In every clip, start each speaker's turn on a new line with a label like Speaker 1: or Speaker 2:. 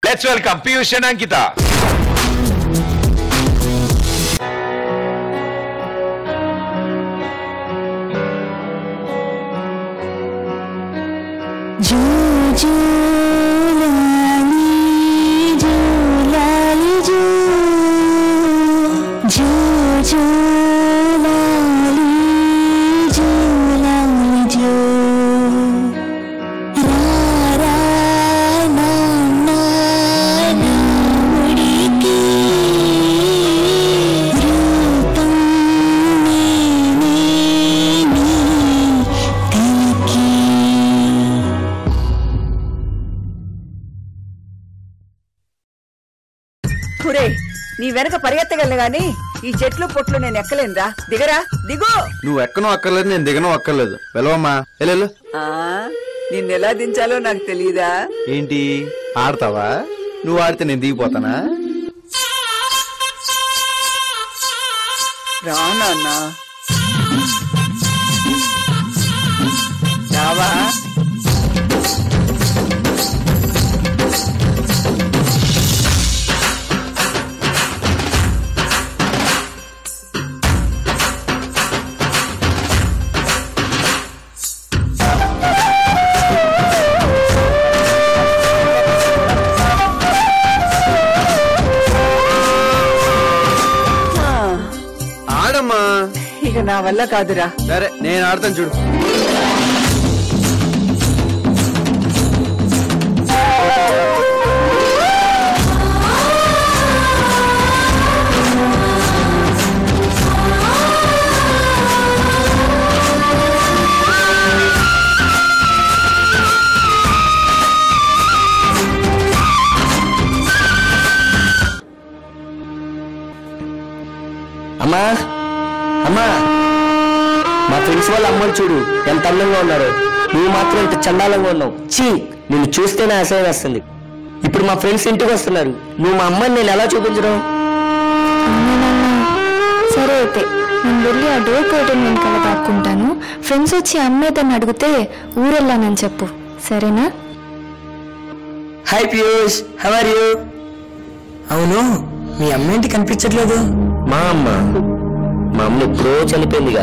Speaker 1: let's welcome Piyush and Ankita
Speaker 2: జూ జూ లాలి జూ లాలి జూ జూ జూ లాలి జూ లాలి జూ రా రా నాన్న నాముడికి రూపం నేనే నీ కలికి
Speaker 3: కురే నీ వెనక పరిగెత్తగలను గాని ఈ చెట్లు పొట్లు నేను ఎక్కలేనురా దిగరా దిగు
Speaker 4: నువ్వు ఎక్కనో అక్కర్లేదు నేను దిగనో అక్కర్లేదు వెళ్ళవమ్మా వెళ్ళు
Speaker 3: ఆ నిన్నెలా దించాలో నాకు తెలియదా
Speaker 4: ఏంటి ఆడతావా నువ్వు ఆడితే నేను దిగిపోతానా
Speaker 3: రా నాన్న రావా ఆ,
Speaker 4: ఆడమ్మా
Speaker 3: ఇక నా వల్ల కాదురా
Speaker 4: సరే నేను ఆడతాను చూడు
Speaker 5: అమ్మా అమ్మా మా ఫ్రెండ్స్ వాళ్ళ అమ్మని చూడు ఎంత అందంగా ఉన్నారు నువ్వు మాత్రం ఇంత చండాలంగా ఉన్నావు చీ నిన్ను చూస్తేనే అసహ్యం వస్తుంది ఇప్పుడు మా ఫ్రెండ్స్ ఇంటికి వస్తున్నారు నువ్వు మా అమ్మని నేను ఎలా చూపించడం
Speaker 2: సరే అయితే నేను వెళ్ళి ఆ డోర్ కర్టెన్ వెనకాల దాక్కుంటాను ఫ్రెండ్స్ వచ్చి అమ్మాయి తను అడిగితే ఊరెళ్ళానని చెప్పు సరేనా
Speaker 5: hi Piyush how are you అవును మీ అమ్మ ఏంటి కనిపించట్లేదు మా అమ్మ మా అమ్మ ఎప్పుడో చనిపోయిందిగా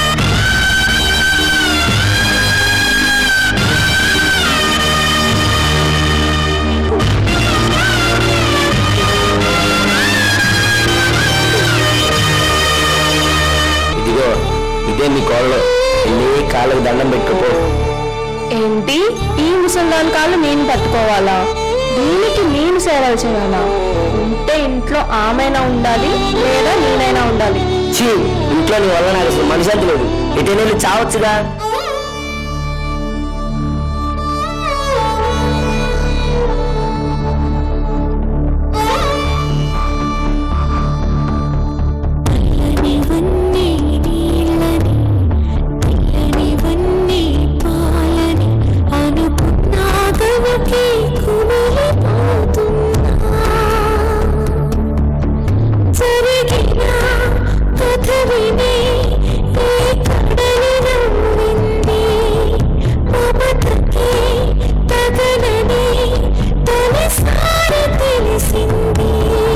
Speaker 5: ఇదిగో ఇదే మీ కోళ్ళలో వెళ్ళి కాళ్ళకు దండం పెట్టుకో
Speaker 2: ఏంటి ఈ ముసల్దాన్ కాళ్ళు నేను పట్టుకోవాలా దీనికి నేను సేవలు చేయాలా ఉంటే ఇంట్లో ఆమెనా ఉండాలి లేదా నేనైనా ఉండాలి
Speaker 5: చీ ఇంట్లో నీ వల్ల నాకు అసలు మనశాంతి లేదు ఎటైనా వెళ్ళి చావచ్చుగా
Speaker 2: తెల్లనివన్నీ నీళ్ళని తెల్లనివన్నీ పాలని అనుకున్నాగవకి కుమిలిపోతున్నా జరిగిన కథ విని ఏ కడలి నవ్వింది మమతకి తగనని తొలిసారి తెలిసింది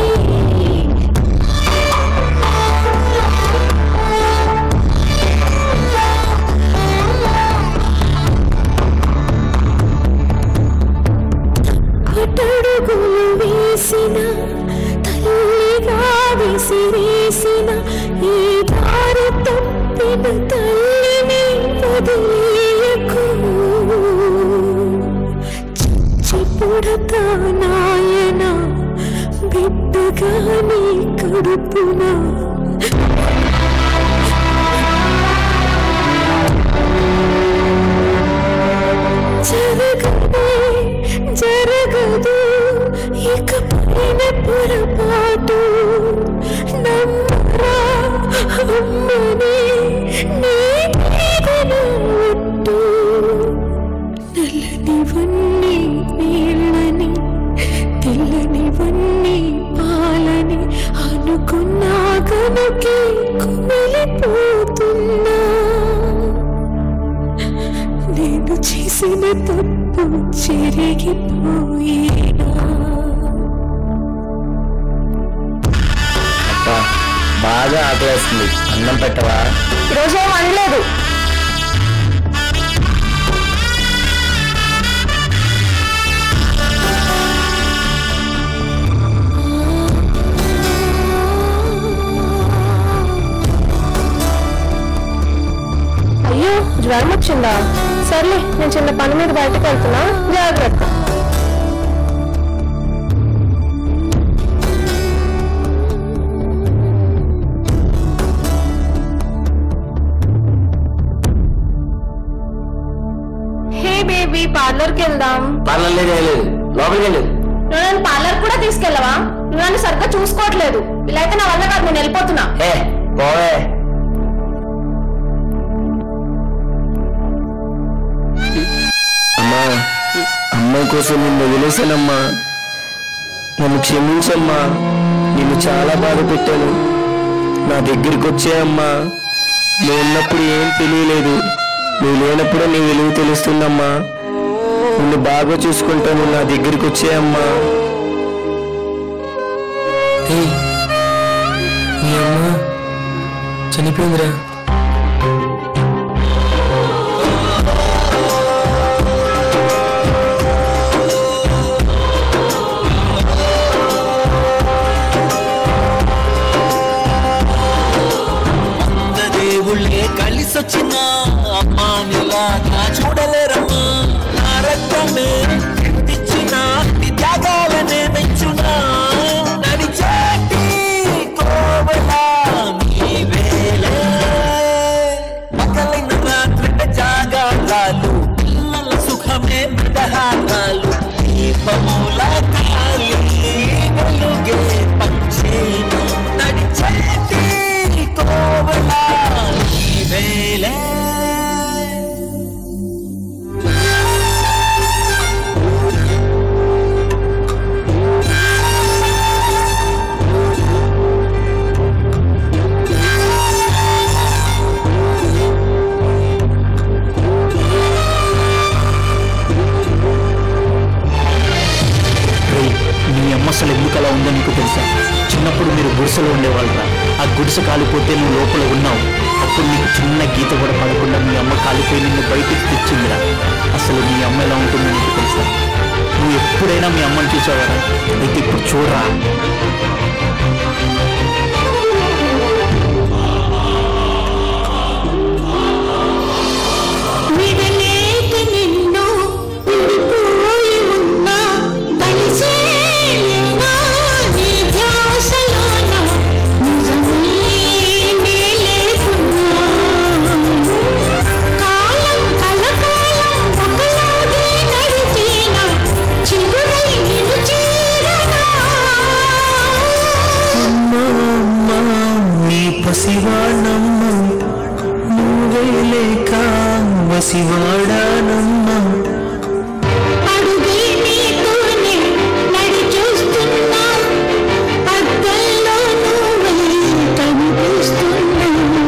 Speaker 2: అటడుగులు వేసిన తల్లిగా విసిరేసిన ఈ దారి తప్పిన తల్లిని వదిలేయకు చిప్పుడతా నాయన బిడ్డగా నీ కడుపునా జరగదే జరగదు ఇక పైన పొరపాటు నమ్మరా అమ్మని నీ మీద ఒట్టు నల్లనివన్నీ నీళ్ళని తెల్లనివన్నీ పాలని అనుకున్నా కనుకే కుమిలిపోతున్నా నేను చేసిన తప్పు చెరిగిపోయేనా
Speaker 5: బాగా ఆకలేస్తుంది అన్నం పెట్టవా
Speaker 2: ఈరోజు ఏం అనలేదు అయ్యో జ్వరం వచ్చిందా సర్లే నేను చిన్న పని మీద బయటకు వెళ్తున్నా జాగ్రత్త హే బేబీ పార్లర్కి వెళ్దాం
Speaker 5: పార్లర్ లేదు ఏం లేదు లోపలికి వెళ్ళు
Speaker 2: నువ్వు నన్ను పార్లర్ కూడా తీసుకెళ్ళవా నువ్వు నన్ను సరిగ్గా చూసుకోవట్లేదు ఇలా అయితే నా వల్ల కాదు నేను వెళ్ళిపోతున్నా
Speaker 5: ఏ పోవే అమ్మా అమ్మాయి కోసం నిన్ను వదిలేశానమ్మా నన్ను క్షమించమ్మా నిన్ను చాలా బాధ పెట్టాను నా దగ్గరికి వచ్చాయమ్మా నువ్వు ఉన్నప్పుడు ఏం తెలియలేదు నువ్వు లేనప్పుడు నీ విలువ తెలుస్తుందమ్మా నిన్ను బాగా చూసుకుంటాను నా దగ్గరికి వచ్చాయమ్మా మీ అమ్మ చనిపోయిందిరా
Speaker 1: వంద దేవుళ్ళే కలిసొచ్చిన అమ్మానిలాగా చూడలేరమ్మా నా రక్తమే తెచ్చిన త్యాగాలనే మెచ్చునా నడిచేటి కోవలా నీవేలే పగలైన రాత్రి జాగాలు పిల్లల సుఖమే మృదహారాలు దీపముల కాలి వెలుగే పంచేను నడిచేటి కోవలా నీవేలే
Speaker 6: రేయ్, మీ అమ్మ అసలు ఎందుకు అలా ఉందో నీకు తెలుసా చిన్నప్పుడు మీరు గుడిసెలో ఉండేవాళ్ళరా ఆ గుడిసె కాలిపోతే నువ్వు లోపల ఉన్నావు అప్పుడు నీకు చిన్న గీత కూడా పడకుండా మీ అమ్మ కాలిపోయి నిన్ను బయటికి తెచ్చిందిరా అసలు మీ అమ్మ ఎలా ఉంటుందో నీకు తెలుసా నువ్వు ఎప్పుడైనా మీ అమ్మని చూసావరా అయితే ఇప్పుడు చూడరా
Speaker 7: విడలేక నిన్ను విడిపోయి ఉన్నా కలిసేనా నీ ధ్యాసలోన నిజమే లేకున్నా కాలం కలకాలం ఒకలాగే నడిచేనా చిగురై నిన్ను చేరనా
Speaker 1: నీ పసివాణమ్మ నువ్వే లేక వసివాడానమ్మ
Speaker 7: అడుగే నీతోనే నడి చూస్తున్నా అద్దంలో నువ్వే కనిపిస్తున్నా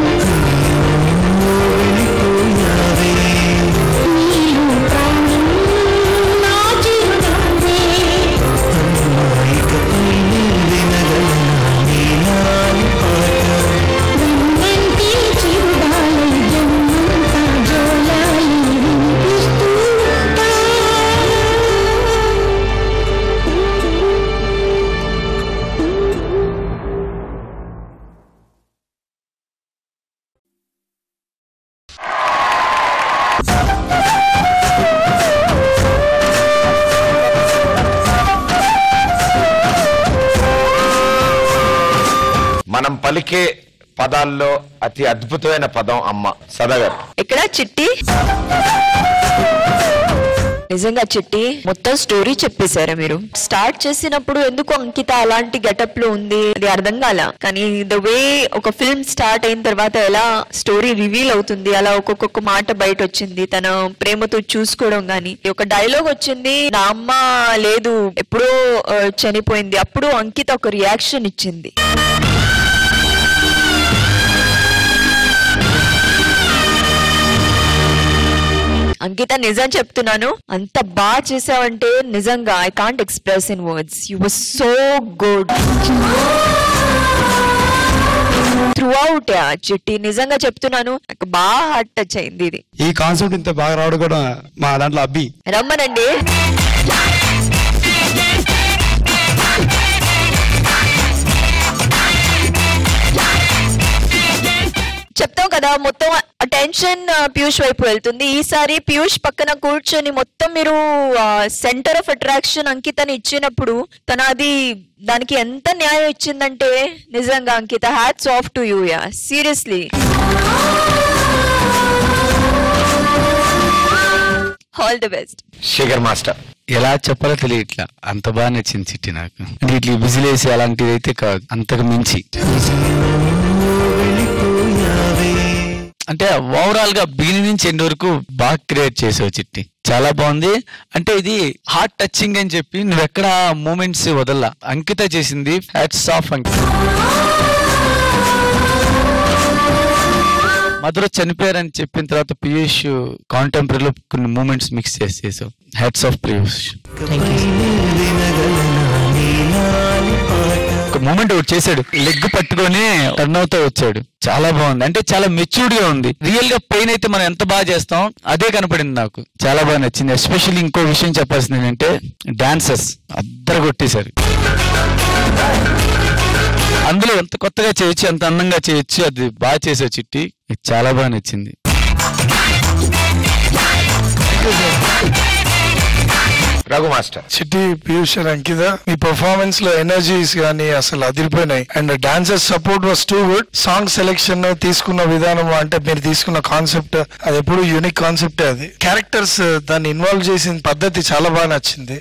Speaker 7: నీలో ప్రాణం నా చిరునవ్వే వెన్నంటి చిరుగాలి జన్మంతా జోలాలి వినిపిస్తూ ఉంటా
Speaker 8: మనం పలికే పదాల్లో అతి అద్భుతమైన పదం అమ్మ సదాగర్
Speaker 3: ఇక్కడ చిట్టి నిజంగా చిట్టి మొత్తం స్టోరీ చెప్పేశారా మీరు స్టార్ట్ చేసినప్పుడు ఎందుకు అంకిత అలాంటి గెటప్ లో ఉంది అది అర్థం కాల కానీ ద వే ఒక ఫిల్మ్ స్టార్ట్ అయిన తర్వాత ఎలా స్టోరీ రివీల్ అవుతుంది అలా ఒక్కొక్క మాట బయట వచ్చింది తన ప్రేమతో చూసుకోవడం గాని ఒక డైలాగ్ వచ్చింది నా అమ్మ లేదు ఎప్పుడో ఆ, చనిపోయింది అప్పుడు అంకిత ఒక రియాక్షన్ ఇచ్చింది అంకిత నిజం చెప్తున్నాను అంత బాగా చేసావంటే నిజంగా I can't express in words you were so good throughout Chitti నిజంగా చెప్తున్నాను నాకు బాగా హార్ట్ టచ్ అయింది ఇది
Speaker 9: ఈ కాన్సెప్ట్ ఇంత బాగా రావడం కూడా మా దాంట్లో అబ్బి
Speaker 3: రమ్మనండి చెప్తాం కదా మొత్తం అటెన్షన్ పీయూష్ వైపు వెళ్తుంది ఈసారి పీయూష్ పక్కన కూర్చొని మొత్తం మీరు సెంటర్ ఆఫ్ అట్రాక్షన్ అంకితని ఇచ్చినప్పుడు తన అది దానికి ఎంత న్యాయం ఇచ్చిందంటే నిజంగా Ankita hats off to you yeah seriously all the best
Speaker 8: Shekhar master
Speaker 10: ఎలా చెప్పాలో తెలియట్లా అంత బాగా నచ్చింది చిట్టి నాకు అంటే ఇట్లా విజిలేసి అలాంటిది అయితే కాదు అంతకు మించి అంటే ఓవరాల్ గా బిగినింగ్ నుంచి ఎండ్ వరకు బాగా క్రియేట్ చేసావు చిట్టి చాలా బాగుంది అంటే ఇది హార్ట్ టచింగ్ అని చెప్పి నువ్వు ఎక్కడ మూమెంట్స్ వదల్లా అంకిత చేసింది హ్యాట్స్ ఆఫ్ అంకిత మధుర చనిపోయారని చెప్పిన తర్వాత పీయూష్ కాంటెంపరీలో కొన్ని మూమెంట్స్ మిక్స్ చేసేసావు హ్యాట్స్ ఆఫ్ పీయూష్ ఒక మూమెంట్ ఒకటి చేశాడు లెగ్ పట్టుకొని టర్న్ అవుతా వచ్చాడు చాలా బాగుంది అంటే చాలా మెచ్యూర్డ్ గా ఉంది రియల్ గా పెయిన్ అయితే మనం ఎంత బాగా చేస్తాం అదే కనపడింది నాకు చాలా బాగా నచ్చింది ఎస్పెషల్లీ ఇంకో విషయం చెప్పాల్సింది ఏంటంటే డాన్సెస్ అద్దరు కొట్టేశారు అందులో ఎంత కొత్తగా చేయొచ్చు ఎంత అందంగా చేయొచ్చు అది బాగా చేసావు చిట్టి ఇది చాలా బాగా నచ్చింది
Speaker 8: రఘు మాస్టర్
Speaker 11: చిట్టి పీయూష్ and అంకిత మీ పర్ఫార్మెన్స్ లో ఎనర్జీస్ గానీ అసలు అదిరిపోయినాయి and dancers support was too good song selection తీసుకున్న విధానం అంటే మీరు తీసుకున్న కాన్సెప్ట్ అది ఎప్పుడు యూనిక్ కాన్సెప్ట్ అది క్యారెక్టర్స్ దాన్ని ఇన్వాల్వ్ చేసిన పద్ధతి చాలా బాగా నచ్చింది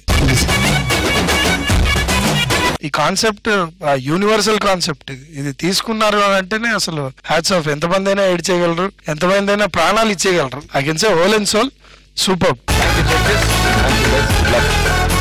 Speaker 11: ఈ కాన్సెప్ట్ యూనివర్సల్ కాన్సెప్ట్ ఇది ఇది తీసుకున్నారు అని అంటేనే అసలు హ్యాట్స్ ఆఫ్ ఎంతమంది అయినా ఏడ్ చేయగలరు ఎంతమంది అయినా ప్రాణాలు ఇచ్చేయగలరు I can say whole and soul super
Speaker 8: thank you judges thank you